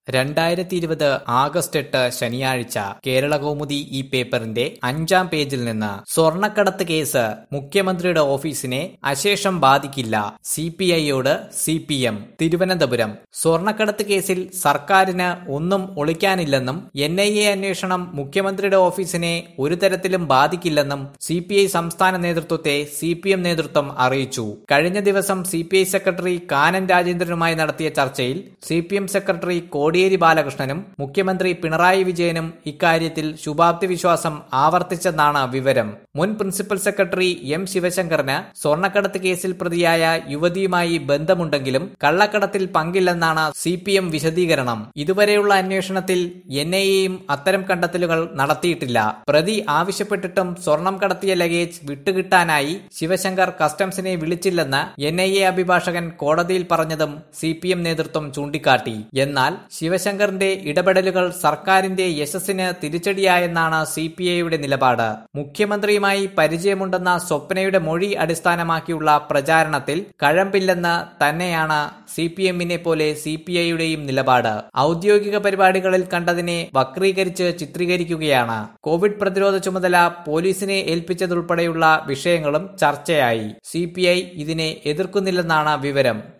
രണ്ടായിരത്തി ഇരുപത് ആഗസ്റ്റ് എട്ട് ശനിയാഴ്ച കേരളകൗമുദി ഈ പേപ്പറിന്റെ അഞ്ചാം പേജിൽ നിന്ന് സ്വർണക്കടത്ത് കേസ് മുഖ്യമന്ത്രിയുടെ ഓഫീസിനെ അശേഷം ബാധിക്കില്ല സി പി ഐയോട് സി പി എം തിരുവനന്തപുരം സ്വർണക്കടത്ത് കേസിൽ സർക്കാരിന് ഒന്നും ഒളിക്കാനില്ലെന്നും എൻ ഐ എ അന്വേഷണം മുഖ്യമന്ത്രിയുടെ ഓഫീസിനെ ഒരു തരത്തിലും ബാധിക്കില്ലെന്നും സി പി ഐ സംസ്ഥാന നേതൃത്വത്തെ സി പി എം നേതൃത്വം അറിയിച്ചു കഴിഞ്ഞ ദിവസം C P I secretary Kanam രാജേന്ദ്രനുമായി നടത്തിയ ചർച്ചയിൽ C P M secretary Kodiyeri ബാലകൃഷ്ണനും മുഖ്യമന്ത്രി പിണറായി വിജയനും ഇക്കാര്യത്തിൽ ശുഭാപ്തി വിശ്വാസം ആവർത്തിച്ചെന്നാണ് വിവരം മുൻ പ്രിൻസിപ്പൽ സെക്രട്ടറി എം ശിവശങ്കറിന് സ്വർണ്ണക്കടത്ത് കേസിൽ പ്രതിയായ യുവതിയുമായി ബന്ധമുണ്ടെങ്കിലും കള്ളക്കടത്തിൽ പങ്കില്ലെന്നാണ് സി പി എം വിശദീകരണം ഇതുവരെയുള്ള അന്വേഷണത്തിൽ എൻ ഐ എയും അത്തരം കണ്ടെത്തലുകൾ നടത്തിയിട്ടില്ല പ്രതി ആവശ്യപ്പെട്ടിട്ടും സ്വർണം കടത്തിയ ലഗേജ് വിട്ടുകിട്ടാനായി ശിവശങ്കർ കസ്റ്റംസിനെ വിളിച്ചില്ലെന്ന് എൻ ഐ എ അഭിഭാഷകൻ കോടതിയിൽ പറഞ്ഞതും സി പി എം നേതൃത്വം ചൂണ്ടിക്കാട്ടി എന്നാൽ ശിവശങ്കറിന്റെ ഇടപെടലുകൾ സർക്കാരിന്റെ യശസ്സിന് തിരിച്ചടിയായെന്നാണ് സി പി ഐയുടെ നിലപാട് മുഖ്യമന്ത്രിയുമായി പരിചയമുണ്ടെന്ന സ്വപ്നയുടെ മൊഴി അടിസ്ഥാനമാക്കിയുള്ള പ്രചാരണത്തിൽ കഴമ്പില്ലെന്ന് തന്നെയാണ് സി പി എമ്മിനെ പോലെ സി പി ഐയുടെയും നിലപാട് ഔദ്യോഗിക പരിപാടികളിൽ കണ്ടതിനെ വക്രീകരിച്ച് ചിത്രീകരിക്കുകയാണ് കോവിഡ് പ്രതിരോധ ചുമതല പോലീസിനെ ഏൽപ്പിച്ചതുൾപ്പെടെയുള്ള വിഷയങ്ങളും ചർച്ചയായി സി ഇതിനെ എതിർക്കുന്നില്ലെന്നാണ് വിവരം